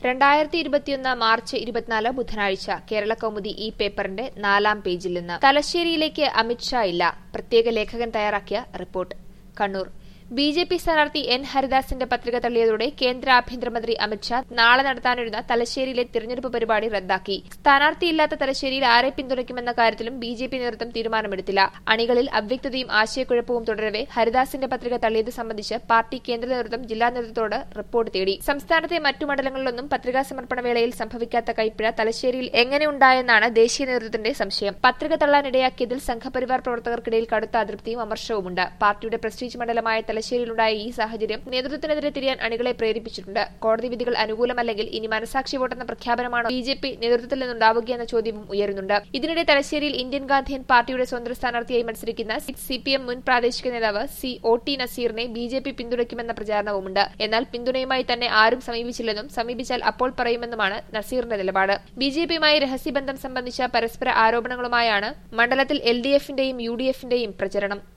രണ്ടായിരത്തി ഇരുപത്തിയൊന്ന് മാർച്ച് ഇരുപത്തിനാല് ബുധനാഴ്ച കേരള കൗമുദി ഈ പേപ്പറിന്റെ നാലാം പേജിൽ നിന്ന് തലശ്ശേരിയിലേക്ക് അമിത്ഷാ ഇല്ല പ്രത്യേക ലേഖകൻ തയ്യാറാക്കിയ report Kannur B J P സ്ഥാനാർത്ഥി എൻ ഹരിദാസിന്റെ പത്രിക തള്ളിയതോടെ കേന്ദ്ര ആഭ്യന്തരമന്ത്രി അമിത്ഷാ നാളെ നടത്താനിരുന്ന തലശ്ശേരിയിലെ തിരഞ്ഞെടുപ്പ് പരിപാടി റദ്ദാക്കി സ്ഥാനാർത്ഥിയില്ലാത്ത തലശ്ശേരിയിൽ ആരെ പിന്തുണയ്ക്കുമെന്ന കാര്യത്തിലും ബി ജെ പി നേതൃത്വം തീരുമാനമെടുത്തില്ല അണികളിൽ അവ്യക്തതയും ആശയക്കുഴപ്പവും തുടരവെ ഹരിദാസിന്റെ പത്രിക തള്ളിയത് സംബന്ധിച്ച് പാർട്ടി കേന്ദ്ര നേതൃത്വം ജില്ലാ നേതൃത്വത്തോട് റിപ്പോർട്ട് തേടി സംസ്ഥാനത്തെ മറ്റു മണ്ഡലങ്ങളിലൊന്നും പത്രികാ സമർപ്പണ വേളയിൽ സംഭവിക്കാത്ത കൈപ്പിഴ തലശ്ശേരിയിൽ എങ്ങനെ ഉണ്ടായെന്നാണ് ദേശീയ നേതൃത്വത്തിന്റെ സംശയം പത്രിക തള്ളാനിടയാക്കിയതിൽ സംഘപരിവാർ പ്രവർത്തകർക്കിടയിൽ കടുത്ത അതൃപ്തിയും അമർഷവുമുണ്ട് പാർട്ടിയുടെ പ്രസ്റ്റീജ് മണ്ഡലമായ തലശ്ശേരിയിലുണ്ടായ ഈ സാഹചര്യം നേതൃത്വത്തിനെതിരെ തിരിയാൻ അണികളെ പ്രേരിപ്പിച്ചിട്ടുണ്ട് കോടതി വിധികൾ അനുകൂലമല്ലെങ്കിൽ ഇനി മനസാക്ഷി വോട്ടെന്ന പ്രഖ്യാപനമാണോ ബി ജെ പി നേതൃത്വത്തിൽ നിന്നുണ്ടാവുകയെന്ന ചോദ്യവും ഉയരുന്നുണ്ട് ഇതിനിടെ തലശ്ശേരിയിൽ ഇന്ത്യൻ ഗാന്ധിയൻ പാർട്ടിയുടെ സ്വതന്ത്ര സ്ഥാനാർത്ഥിയായി മത്സരിക്കുന്ന സി പി എം മുൻ പ്രാദേശിക നേതാവ് സി ഒ ടി നസീറിനെ ബി ജെ പി പിന്തുണയ്ക്കുമെന്ന പ്രചാരണവുമുണ്ട് എന്നാൽ പിന്തുണയുമായി തന്നെ ആരും സമീപിച്ചില്ലെന്നും സമീപിച്ചാൽ അപ്പോൾ പറയുമെന്നുമാണ് നസീറിന്റെ നിലപാട് ബി ജെ പിയുമായി രഹസ്യബന്ധം സംബന്ധിച്ച പരസ്പര ആരോപണങ്ങളുമായാണ് മണ്ഡലത്തിൽ എൽ ഡി എഫിന്റെയും യു ഡി എഫിന്റെയും പ്രചരണം